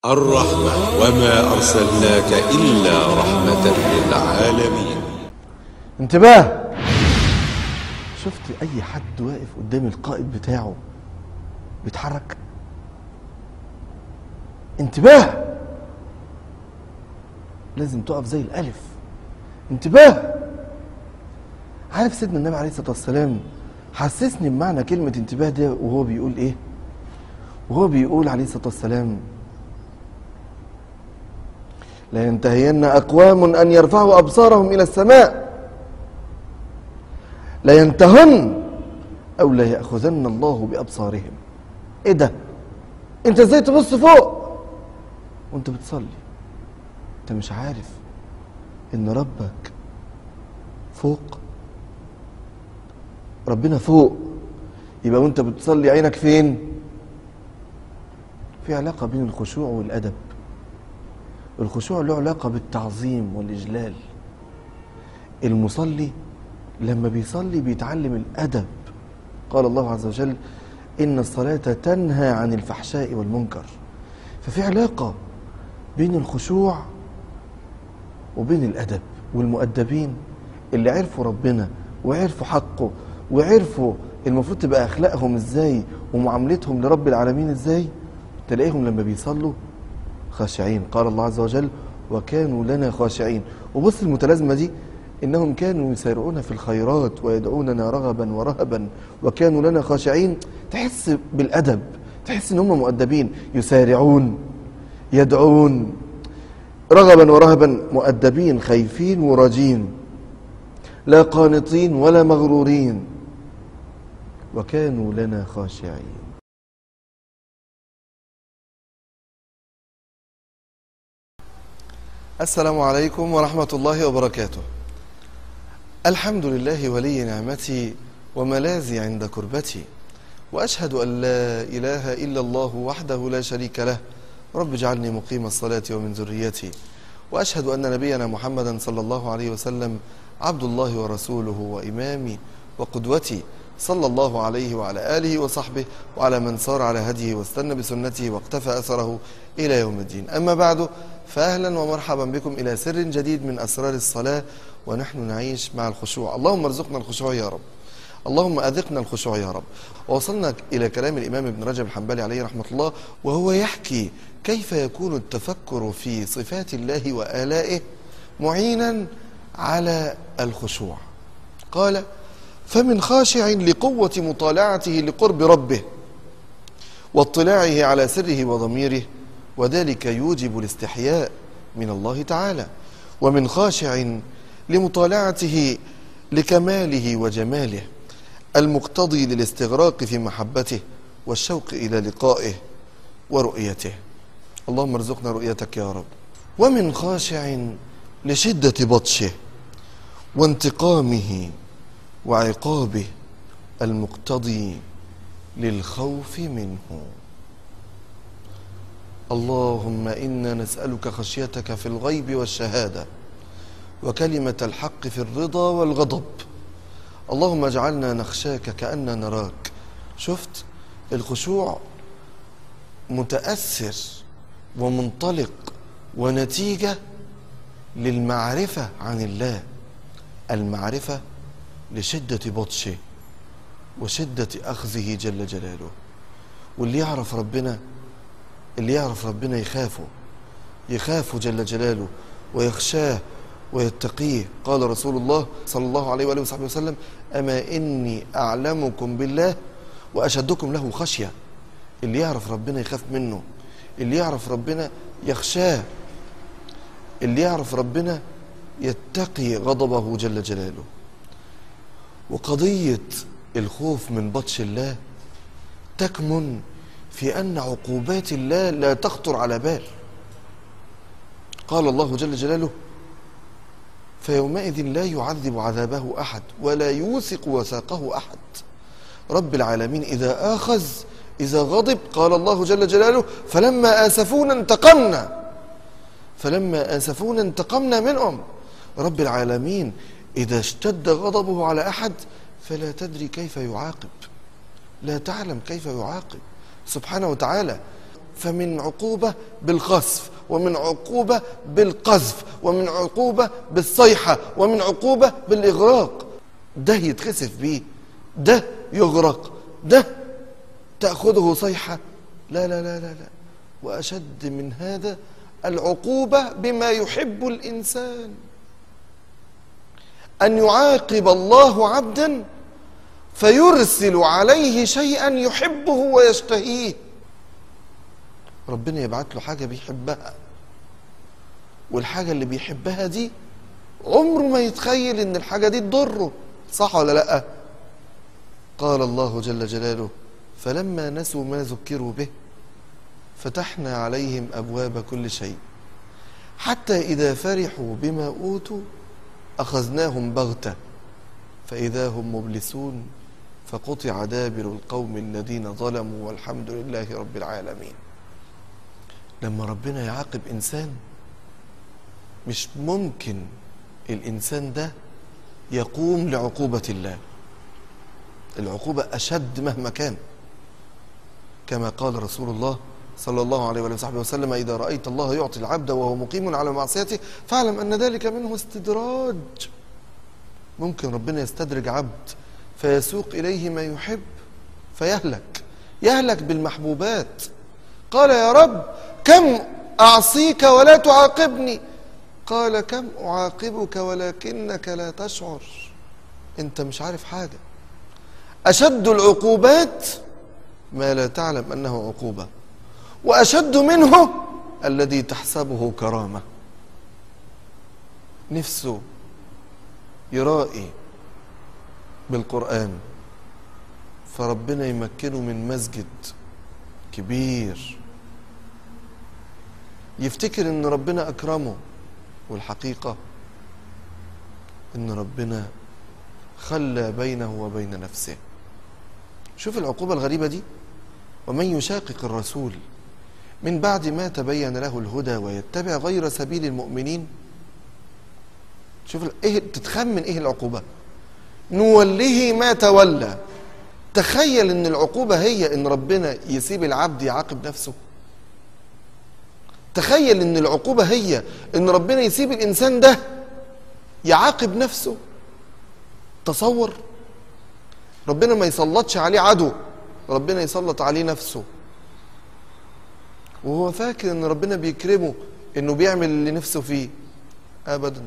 الرحمة وما أرسلناك إلا رحمة للعالمين انتباه شفت اي حد واقف قدام القائد بتاعه بيتحرك انتباه لازم تقف زي الالف انتباه عارف سيدنا النبي عليه الصلاه والسلام حسسني بمعنى كلمه انتباه ده وهو بيقول ايه وهو بيقول عليه الصلاه والسلام لا ينتهين اقوام ان يرفعوا ابصارهم الى السماء لا ينتهن او لا ياخذن الله بابصارهم ايه ده انت ازاي تبص فوق وانت بتصلي انت مش عارف ان ربك فوق ربنا فوق يبقى وانت بتصلي عينك فين في علاقه بين الخشوع والادب الخشوع له علاقه بالتعظيم والاجلال المصلي لما بيصلي بيتعلم الادب قال الله عز وجل ان الصلاه تنهى عن الفحشاء والمنكر ففي علاقه بين الخشوع وبين الادب والمؤدبين اللي عرفوا ربنا وعرفوا حقه وعرفوا المفروض تبقى اخلاقهم ازاي ومعاملتهم لرب العالمين ازاي تلاقيهم لما بيصلوا خاشعين قال الله عز وجل وكانوا لنا خاشعين وبص المتلازمه دي انهم كانوا يسارعون في الخيرات ويدعوننا رغبا ورهبا وكانوا لنا خاشعين تحس بالادب تحس ان هم مؤدبين يسارعون يدعون رغبا ورهبا مؤدبين خايفين وراجين لا قانطين ولا مغرورين وكانوا لنا خاشعين السلام عليكم ورحمة الله وبركاته الحمد لله ولي نعمتي وملاذي عند كربتي وأشهد أن لا إله إلا الله وحده لا شريك له رب اجعلني مقيم الصلاة ومن ذريتي وأشهد أن نبينا محمدا صلى الله عليه وسلم عبد الله ورسوله وإمامي وقدوتي صلى الله عليه وعلى آله وصحبه وعلى من صار على هديه واستنى بسنته واقتفى أثره إلى يوم الدين أما بعد فأهلا ومرحبا بكم إلى سر جديد من أسرار الصلاة ونحن نعيش مع الخشوع اللهم ارزقنا الخشوع يا رب اللهم أذقنا الخشوع يا رب ووصلنا إلى كلام الإمام ابن رجب الحنبلي عليه رحمة الله وهو يحكي كيف يكون التفكر في صفات الله وآلائه معينا على الخشوع قال فمن خاشع لقوة مطالعته لقرب ربه واطلاعه على سره وضميره وذلك يوجب الاستحياء من الله تعالى ومن خاشع لمطالعته لكماله وجماله المقتضي للاستغراق في محبته والشوق إلى لقائه ورؤيته اللهم ارزقنا رؤيتك يا رب ومن خاشع لشدة بطشه وانتقامه وعقابه المقتضي للخوف منه اللهم انا نسالك خشيتك في الغيب والشهاده وكلمه الحق في الرضا والغضب اللهم اجعلنا نخشاك كاننا نراك شفت الخشوع متاثر ومنطلق ونتيجه للمعرفه عن الله المعرفه لشده بطشه وشده اخذه جل جلاله واللي يعرف ربنا اللي يعرف ربنا يخافه يخافه جل جلاله ويخشاه ويتقيه قال رسول الله صلى الله عليه وآله وصحبه وسلم أما إني أعلمكم بالله وأشدكم له خشية اللي يعرف ربنا يخاف منه اللي يعرف ربنا يخشاه اللي يعرف ربنا يتقي غضبه جل جلاله وقضية الخوف من بطش الله تكمن في أن عقوبات الله لا تخطر على بال قال الله جل جلاله فيومئذ لا يعذب عذابه أحد ولا يوثق وثاقه أحد رب العالمين إذا آخذ إذا غضب قال الله جل جلاله فلما آسفونا انتقمنا فلما آسفونا انتقمنا منهم رب العالمين إذا اشتد غضبه على أحد فلا تدري كيف يعاقب لا تعلم كيف يعاقب سبحانه وتعالى فمن عقوبة بالخسف ومن عقوبة بالقذف ومن عقوبة بالصيحة ومن عقوبة بالإغراق ده يتخسف بيه ده يغرق ده تأخذه صيحة لا لا لا لا لا وأشد من هذا العقوبة بما يحب الإنسان أن يعاقب الله عبدا فيرسل عليه شيئا يحبه ويشتهيه ربنا يبعت له حاجة بيحبها والحاجة اللي بيحبها دي عمره ما يتخيل ان الحاجة دي تضره صح ولا لا قال الله جل جلاله فلما نسوا ما ذكروا به فتحنا عليهم أبواب كل شيء حتى إذا فرحوا بما أوتوا أخذناهم بغتة فإذا هم مبلسون فقطع دابر القوم الذين ظلموا والحمد لله رب العالمين لما ربنا يعاقب إنسان مش ممكن الإنسان ده يقوم لعقوبة الله العقوبة أشد مهما كان كما قال رسول الله صلى الله عليه وآله وصحبه وسلم إذا رأيت الله يعطي العبد وهو مقيم على معصيته فاعلم أن ذلك منه استدراج ممكن ربنا يستدرج عبد فيسوق إليه ما يحب فيهلك يهلك بالمحبوبات قال يا رب كم أعصيك ولا تعاقبني قال كم أعاقبك ولكنك لا تشعر أنت مش عارف حاجة أشد العقوبات ما لا تعلم أنه عقوبة وأشد منه الذي تحسبه كرامة نفسه يرائي بالقرآن فربنا يمكنه من مسجد كبير يفتكر ان ربنا اكرمه والحقيقة ان ربنا خلى بينه وبين نفسه شوف العقوبة الغريبة دي ومن يشاقق الرسول من بعد ما تبين له الهدى ويتبع غير سبيل المؤمنين شوف ايه تتخمن ايه العقوبة نوله ما تولى تخيل ان العقوبة هي ان ربنا يسيب العبد يعاقب نفسه تخيل ان العقوبة هي ان ربنا يسيب الانسان ده يعاقب نفسه تصور ربنا ما يسلطش عليه عدو ربنا يسلط عليه نفسه وهو فاكر ان ربنا بيكرمه انه بيعمل اللي نفسه فيه ابدا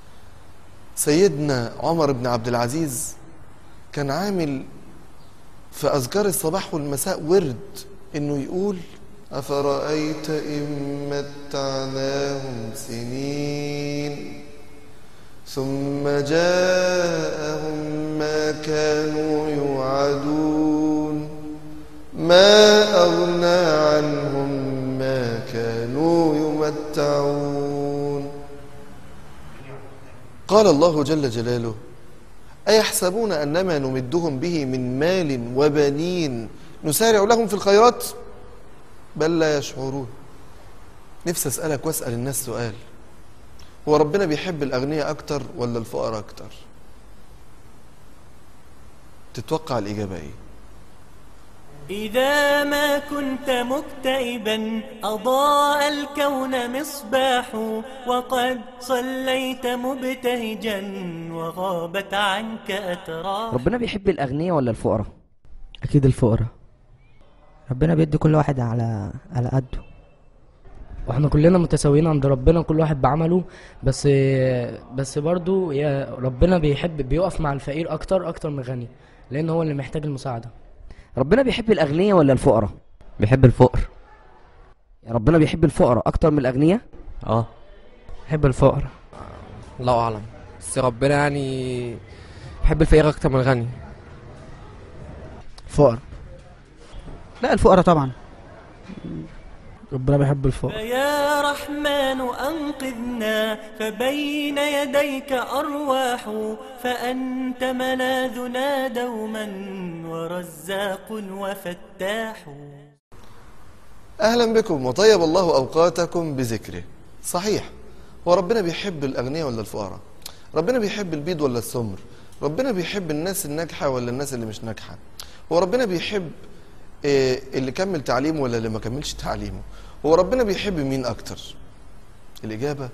سيدنا عمر بن عبد العزيز كان عامل في اذكار الصباح والمساء ورد انه يقول افرايت ان متعناهم سنين ثم جاءهم ما كانوا يوعدون ما اغنى عنهم ما كانوا يمتعون قال الله جل جلاله أيحسبون أنما نمدهم به من مال وبنين نسارع لهم في الخيرات بل لا يشعرون نفسي أسألك وأسأل الناس سؤال هو ربنا بيحب الأغنياء أكتر ولا الفقراء أكتر تتوقع الإجابة إيه إذا ما كنت مكتئبا أضاء الكون مصباح وقد صليت مبتهجا وغابت عنك أتراح ربنا بيحب الأغنياء ولا الفقراء؟ اكيد الفقراء ربنا بيدي كل واحد على على قده واحنا كلنا متساويين عند ربنا كل واحد بعمله بس بس برضو يا ربنا بيحب بيقف مع الفقير اكتر اكتر من الغني لان هو اللي محتاج المساعده ربنا بيحب الأغنياء ولا الفقراء؟ بيحب الفقر ربنا بيحب الفقراء أكتر من الأغنياء؟ اه بحب الفقراء الله اعلم بس ربنا يعني بحب الفقير اكتر من الغني فقراء لا الفقراء طبعا ربنا بيحب الفقر فيا رحمن أنقذنا فبين يديك أرواح فأنت ملاذنا دوما ورزاق وفتاح أهلا بكم وطيب الله أوقاتكم بذكره صحيح هو ربنا بيحب الأغنياء ولا الفقراء ربنا بيحب البيض ولا السمر ربنا بيحب الناس الناجحة ولا الناس اللي مش ناجحة هو ربنا بيحب إيه اللي كمل تعليمه ولا اللي ما كملش تعليمه هو ربنا بيحب مين اكتر الاجابه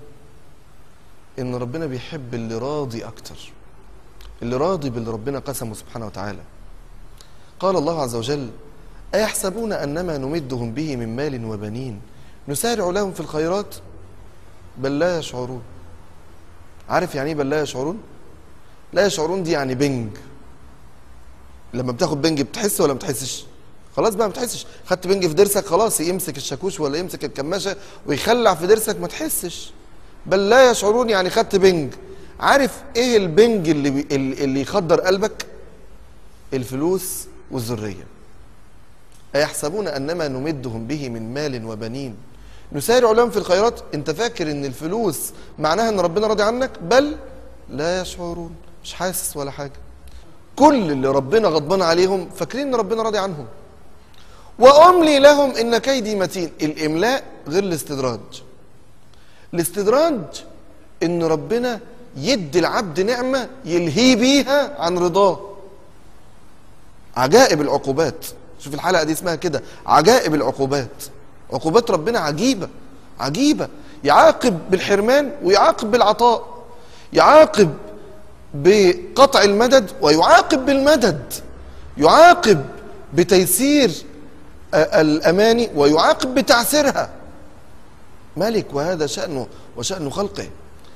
ان ربنا بيحب اللي راضي اكتر اللي راضي باللي ربنا قسمه سبحانه وتعالى قال الله عز وجل ايحسبون انما نمدهم به من مال وبنين نسارع لهم في الخيرات بل لا يشعرون عارف يعني ايه بل لا يشعرون لا يشعرون دي يعني بنج لما بتاخد بنج بتحس ولا ما بتحسش خلاص بقى ما بتحسش خدت بنج في ضرسك خلاص يمسك الشاكوش ولا يمسك الكماشه ويخلع في ضرسك ما تحسش بل لا يشعرون يعني خدت بنج عارف ايه البنج اللي بي اللي يخدر قلبك الفلوس والذريه ايحسبون انما نمدهم به من مال وبنين نسارع لهم في الخيرات انت فاكر ان الفلوس معناها ان ربنا راضي عنك بل لا يشعرون مش حاسس ولا حاجه كل اللي ربنا غضبان عليهم فاكرين ان ربنا راضي عنهم واملي لهم ان كيدي متين الاملاء غير الاستدراج الاستدراج ان ربنا يدي العبد نعمه يلهي بيها عن رضاه عجائب العقوبات شوف الحلقه دي اسمها كده عجائب العقوبات عقوبات ربنا عجيبه عجيبه يعاقب بالحرمان ويعاقب بالعطاء يعاقب بقطع المدد ويعاقب بالمدد يعاقب بتيسير الاماني ويعاقب بتعسيرها ملك وهذا شانه وشان خلقه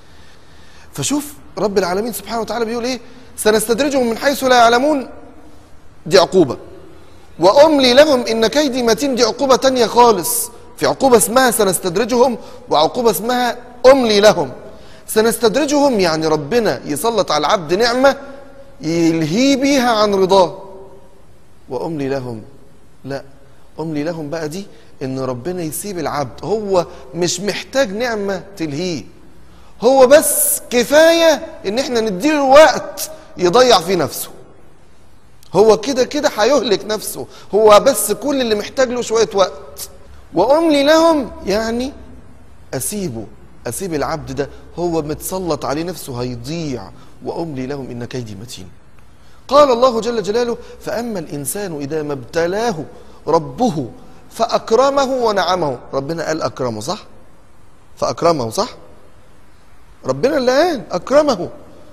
فشوف رب العالمين سبحانه وتعالى بيقول ايه سنستدرجهم من حيث لا يعلمون دي عقوبه واملي لهم ان كيدي متين دي عقوبه تانية خالص في عقوبه اسمها سنستدرجهم وعقوبه اسمها املي لهم سنستدرجهم يعني ربنا يسلط على العبد نعمه يلهي بيها عن رضاه واملي لهم لا املي لهم بقى دي ان ربنا يسيب العبد هو مش محتاج نعمه تلهيه هو بس كفايه ان احنا نديله وقت يضيع فيه نفسه هو كده كده هيهلك نفسه هو بس كل اللي محتاج له شويه وقت واملي لهم يعني اسيبه اسيب العبد ده هو متسلط عليه نفسه هيضيع واملي لهم ان كيدي متين قال الله جل جلاله فاما الانسان اذا ما ابتلاه ربه فاكرمه ونعمه ربنا قال اكرمه صح فاكرمه صح ربنا اللي قال اكرمه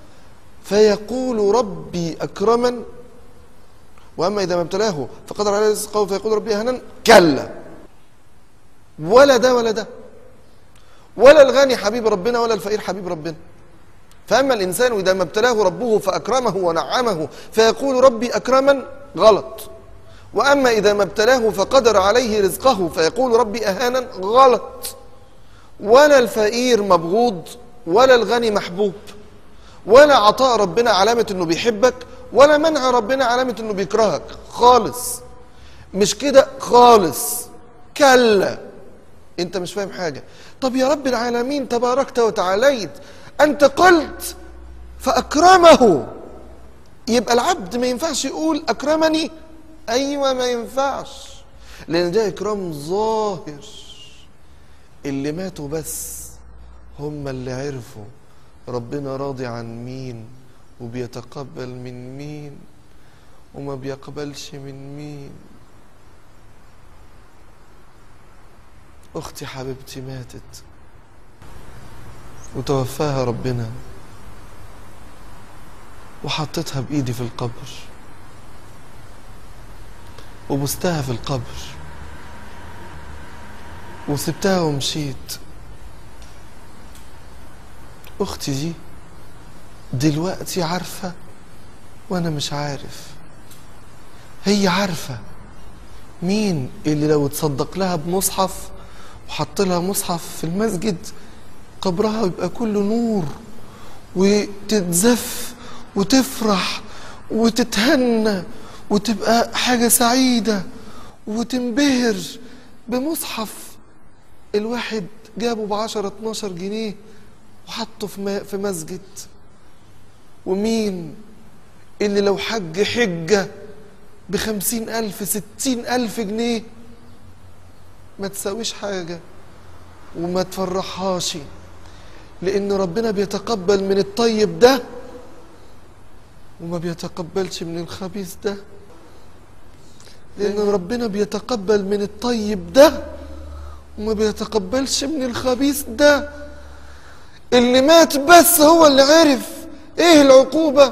فيقول ربي اكرمن واما اذا ما ابتلاه فقدر عليه رزقه فيقول ربي اهنا كلا ولا ده ولا ده ولا الغني حبيب ربنا ولا الفقير حبيب ربنا فاما الانسان اذا ما ابتلاه ربه فاكرمه ونعمه فيقول ربي اكرمن غلط واما اذا ما ابتلاه فقدر عليه رزقه فيقول ربي اهانا غلط ولا الفقير مبغوض ولا الغني محبوب ولا عطاء ربنا علامه انه بيحبك ولا منع ربنا علامه انه بيكرهك خالص مش كده خالص كلا انت مش فاهم حاجه طب يا رب العالمين تباركت وتعاليت انت قلت فاكرمه يبقى العبد ما ينفعش يقول اكرمني ايوه ما ينفعش لان ده اكرام ظاهر اللي ماتوا بس هم اللي عرفوا ربنا راضي عن مين وبيتقبل من مين وما بيقبلش من مين اختي حبيبتي ماتت وتوفاها ربنا وحطيتها بايدي في القبر وبستها في القبر وسبتها ومشيت اختي دي دلوقتي عارفه وانا مش عارف هي عارفه مين اللي لو تصدق لها بمصحف وحط لها مصحف في المسجد قبرها يبقى كله نور وتتزف وتفرح وتتهنى وتبقى حاجة سعيدة وتنبهر بمصحف الواحد جابه بعشرة اتناشر جنيه وحطه في, ما في مسجد ومين اللي لو حج حجة بخمسين ألف ستين ألف جنيه ما تساويش حاجة وما تفرحهاش لأن ربنا بيتقبل من الطيب ده وما بيتقبلش من الخبيث ده لأن ربنا بيتقبل من الطيب ده وما بيتقبلش من الخبيث ده اللي مات بس هو اللي عرف ايه العقوبة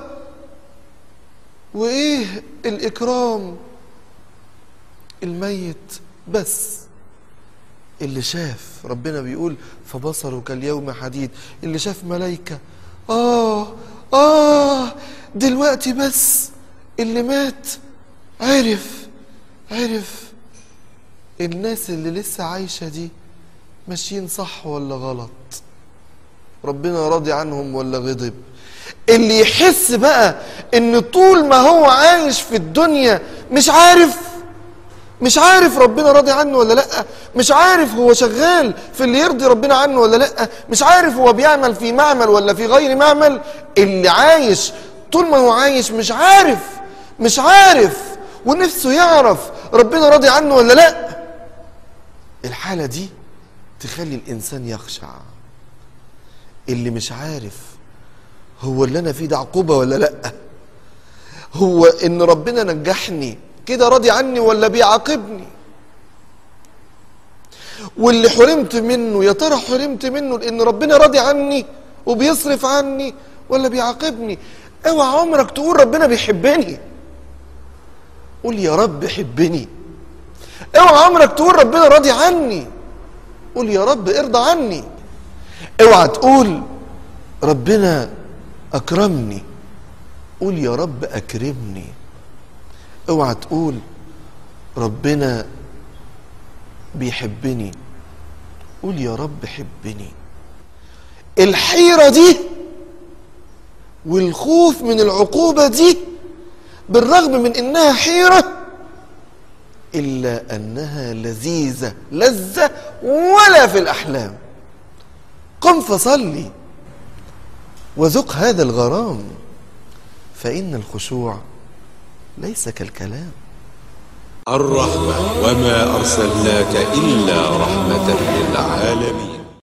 وايه الإكرام الميت بس اللي شاف ربنا بيقول فبصرك اليوم حديد اللي شاف ملايكة آه آه دلوقتي بس اللي مات عرف عرف الناس اللي لسه عايشة دي ماشيين صح ولا غلط ربنا راضي عنهم ولا غضب اللي يحس بقى ان طول ما هو عايش في الدنيا مش عارف مش عارف ربنا راضي عنه ولا لا مش عارف هو شغال في اللي يرضي ربنا عنه ولا لا مش عارف هو بيعمل في معمل ولا في غير معمل اللي عايش طول ما هو عايش مش عارف مش عارف ونفسه يعرف ربنا راضي عنه ولا لا الحالة دي تخلي الإنسان يخشع اللي مش عارف هو اللي أنا فيه ده عقوبة ولا لأ هو إن ربنا نجحني كده راضي عني ولا بيعاقبني واللي حرمت منه يا ترى حرمت منه لأن ربنا راضي عني وبيصرف عني ولا بيعاقبني اوعى عمرك تقول ربنا بيحبني قول يا رب حبني اوعى عمرك تقول ربنا راضي عني قول يا رب ارضى عني اوعى تقول ربنا اكرمني قول يا رب اكرمني اوعى تقول ربنا بيحبني قول يا رب حبني الحيرة دي والخوف من العقوبة دي بالرغم من انها حيرة الا انها لذيذة لذة ولا في الاحلام قم فصلي وذق هذا الغرام فان الخشوع ليس كالكلام الرحمة وما أرسلناك إلا رحمة للعالمين